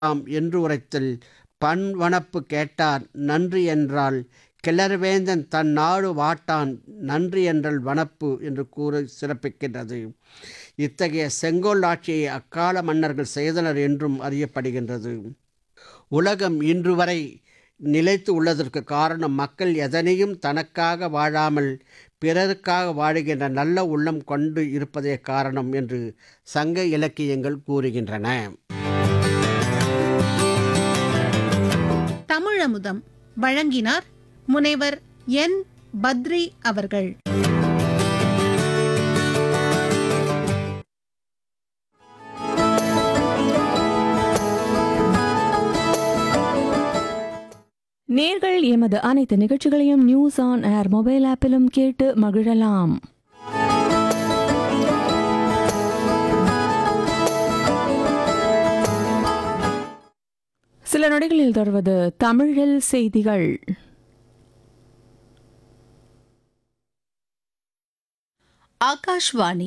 ஆம் என்று உரைத்தல் பண் வனப்பு கேட்டார் நன்றி என்றால் கிளர்வேந்தன் தன் நாடு வாட்டான் நன்றி என்றல் வனப்பு என்று கூற சிறப்பிக்கின்றது இத்தகைய செங்கோல் ஆட்சியை அக்கால மன்னர்கள் செய்தனர் என்றும் அறியப்படுகின்றது உலகம் இன்று வரை நிலைத்து உள்ளதற்கு காரணம் மக்கள் எதனையும் தனக்காக வாழாமல் பிறருக்காக வாழுகின்ற நல்ல உள்ளம் கொண்டு இருப்பதே காரணம் என்று சங்க இலக்கியங்கள் கூறுகின்றன தமிழமுதம் வழங்கினார் முனைவர் என் பத்ரி அவர்கள் நேர்கள் எமது அனைத்து நிகழ்ச்சிகளையும் நியூஸ் ஆன் ஏர் மொபைல் ஆப்பிலும் கேட்டு மகிழலாம் சில நொடிகளில் தொடர்வது தமிழில் செய்திகள் ஆகாஷ்வாணி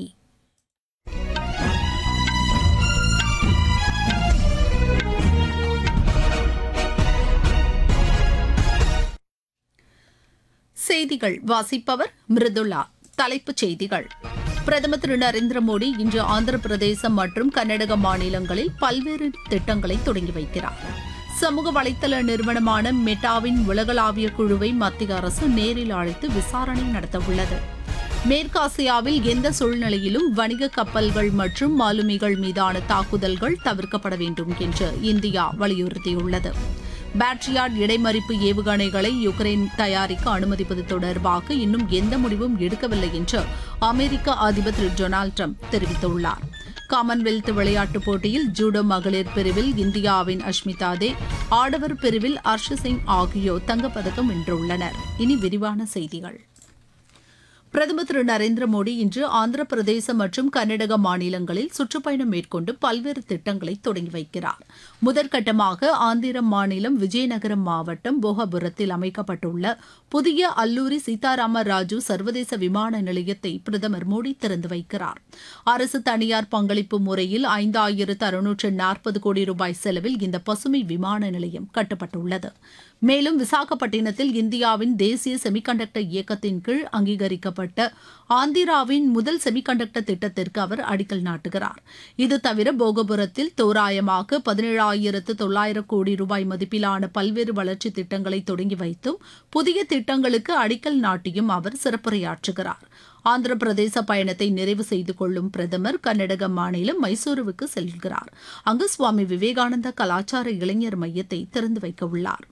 செய்திகள் வாசிப்பவர் மிருதுளா தலைப்புச் செய்திகள் பிரதமர் திரு நரேந்திர மோடி இன்று ஆந்திர பிரதேசம் மற்றும் கர்நாடக மாநிலங்களில் பல்வேறு திட்டங்களை தொடங்கி வைக்கிறார் சமூக வலைதள நிறுவனமான மெட்டாவின் உலகளாவிய குழுவை மத்திய அரசு நேரில் அழைத்து விசாரணை நடத்தவுள்ளது மேற்காசியாவில் எந்த சூழ்நிலையிலும் வணிக கப்பல்கள் மற்றும் மாலுமிகள் மீதான தாக்குதல்கள் தவிர்க்கப்பட வேண்டும் என்று இந்தியா வலியுறுத்தியுள்ளது பேட்ரியாட் இடைமறிப்பு ஏவுகணைகளை யுக்ரைன் தயாரிக்க அனுமதிப்பது தொடர்பாக இன்னும் எந்த முடிவும் எடுக்கவில்லை என்று அமெரிக்க அதிபர் திரு டொனால்டு ட்ரம்ப் தெரிவித்துள்ளார் காமன்வெல்த் விளையாட்டுப் போட்டியில் ஜூடோ மகளிர் பிரிவில் இந்தியாவின் அஷ்மிதா தே ஆடவர் பிரிவில் ஹர்ஷ் சிங் ஆகியோர் தங்கப்பதக்கம் வென்றுள்ளனர் இனி விரிவான செய்திகள் பிரதமர் திரு நரேந்திர மோடி இன்று ஆந்திர பிரதேசம் மற்றும் கர்நாடக மாநிலங்களில் சுற்றுப்பயணம் மேற்கொண்டு பல்வேறு திட்டங்களை தொடங்கி வைக்கிறார் முதற்கட்டமாக ஆந்திர மாநிலம் விஜயநகரம் மாவட்டம் போகபுரத்தில் அமைக்கப்பட்டுள்ள புதிய அல்லூரி சீதாராம ராஜு சர்வதேச விமான நிலையத்தை பிரதமர் மோடி திறந்து வைக்கிறார் அரசு தனியார் பங்களிப்பு முறையில் ஐந்தாயிரத்து அறுநூற்று நாற்பது கோடி ரூபாய் செலவில் இந்த பசுமை விமான நிலையம் கட்டப்பட்டுள்ளது மேலும் விசாகப்பட்டினத்தில் இந்தியாவின் தேசிய செமிகண்டக்டர் இயக்கத்தின் கீழ் அங்கீகரிக்கப்பட்ட ஆந்திராவின் முதல் செமிகண்டக்டர் திட்டத்திற்கு அவர் அடிக்கல் நாட்டுகிறார் இது தவிர போகபுரத்தில் தோராயமாக பதினேழாயிரத்து தொள்ளாயிரம் கோடி ரூபாய் மதிப்பிலான பல்வேறு வளர்ச்சி திட்டங்களை தொடங்கி வைத்தும் புதிய திட்டங்களுக்கு அடிக்கல் நாட்டியும் அவர் சிறப்புரையாற்றுகிறார் ஆந்திர பிரதேச பயணத்தை நிறைவு செய்து கொள்ளும் பிரதமர் கர்நாடக மாநிலம் மைசூருவுக்கு செல்கிறார் அங்கு சுவாமி விவேகானந்தா கலாச்சார இளைஞர் மையத்தை திறந்து வைக்க உள்ளார்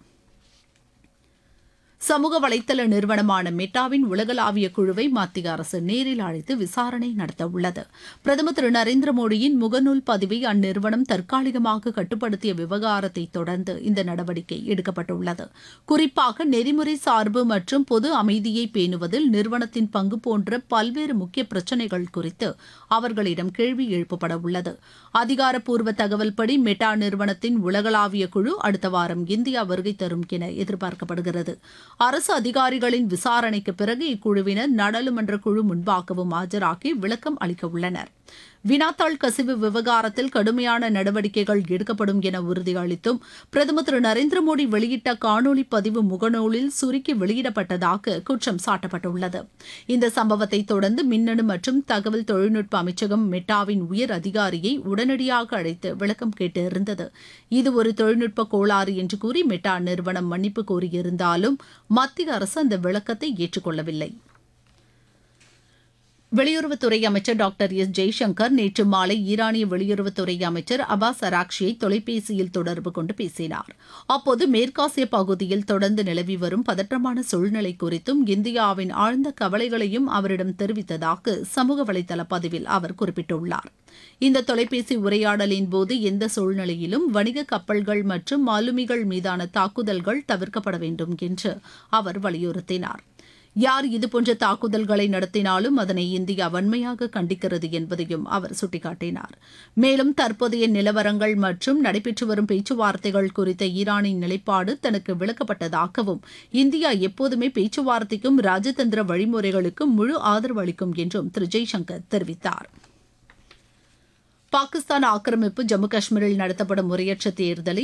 சமூக வலைதள நிறுவனமான மெட்டாவின் உலகளாவிய குழுவை மத்திய அரசு நேரில் அழைத்து விசாரணை நடத்த உள்ளது பிரதமர் திரு நரேந்திர மோடியின் முகநூல் பதிவை அந்நிறுவனம் தற்காலிகமாக கட்டுப்படுத்திய விவகாரத்தை தொடர்ந்து இந்த நடவடிக்கை எடுக்கப்பட்டுள்ளது குறிப்பாக நெறிமுறை சார்பு மற்றும் பொது அமைதியை பேணுவதில் நிறுவனத்தின் பங்கு போன்ற பல்வேறு முக்கிய பிரச்சினைகள் குறித்து அவர்களிடம் கேள்வி எழுப்பப்பட உள்ளது அதிகாரப்பூர்வ தகவல்படி மெட்டா நிறுவனத்தின் உலகளாவிய குழு அடுத்த வாரம் இந்தியா வருகை தரும் என எதிர்பார்க்கப்படுகிறது அரசு அதிகாரிகளின் விசாரணைக்கு பிறகு இக்குழுவினர் நாடாளுமன்ற குழு முன்பாகவும் ஆஜராகி விளக்கம் அளிக்க உள்ளனர் வினாத்தாள் கசிவு விவகாரத்தில் கடுமையான நடவடிக்கைகள் எடுக்கப்படும் என உறுதியளித்தும் பிரதமர் திரு நரேந்திர மோடி வெளியிட்ட காணொலி பதிவு முகநூலில் சுருக்கி வெளியிடப்பட்டதாக குற்றம் சாட்டப்பட்டுள்ளது இந்த சம்பவத்தை தொடர்ந்து மின்னணு மற்றும் தகவல் தொழில்நுட்ப அமைச்சகம் மெட்டாவின் உயர் அதிகாரியை உடனடியாக அழைத்து விளக்கம் கேட்டு இருந்தது இது ஒரு தொழில்நுட்ப கோளாறு என்று கூறி மெட்டா நிறுவனம் மன்னிப்பு கோரியிருந்தாலும் மத்திய அரசு அந்த விளக்கத்தை ஏற்றுக்கொள்ளவில்லை வெளியுறவுத்துறை அமைச்சர் டாக்டர் எஸ் ஜெய்சங்கர் நேற்று மாலை ஈரானிய வெளியுறவுத்துறை அமைச்சர் அபாஸ் அராக்ஷியை தொலைபேசியில் தொடர்பு கொண்டு பேசினார் அப்போது மேற்காசிய பகுதியில் தொடர்ந்து நிலவி வரும் பதற்றமான சூழ்நிலை குறித்தும் இந்தியாவின் ஆழ்ந்த கவலைகளையும் அவரிடம் தெரிவித்ததாக சமூக வலைதள பதிவில் அவர் குறிப்பிட்டுள்ளார் இந்த தொலைபேசி உரையாடலின் போது எந்த சூழ்நிலையிலும் வணிக கப்பல்கள் மற்றும் மாலுமிகள் மீதான தாக்குதல்கள் தவிர்க்கப்பட வேண்டும் என்று அவர் வலியுறுத்தினார் யார் இதுபோன்ற தாக்குதல்களை நடத்தினாலும் அதனை இந்தியா வன்மையாக கண்டிக்கிறது என்பதையும் அவர் சுட்டிக்காட்டினார் மேலும் தற்போதைய நிலவரங்கள் மற்றும் நடைபெற்று வரும் பேச்சுவார்த்தைகள் குறித்த ஈரானின் நிலைப்பாடு தனக்கு விளக்கப்பட்டதாகவும் இந்தியா எப்போதுமே பேச்சுவார்த்தைக்கும் ராஜதந்திர வழிமுறைகளுக்கும் முழு ஆதரவு அளிக்கும் என்றும் திரு ஜெய்சங்கர் தெரிவித்தார் பாகிஸ்தான் ஆக்கிரமிப்பு ஜம்மு காஷ்மீரில் நடத்தப்படும் முறையற்ற தேர்தலை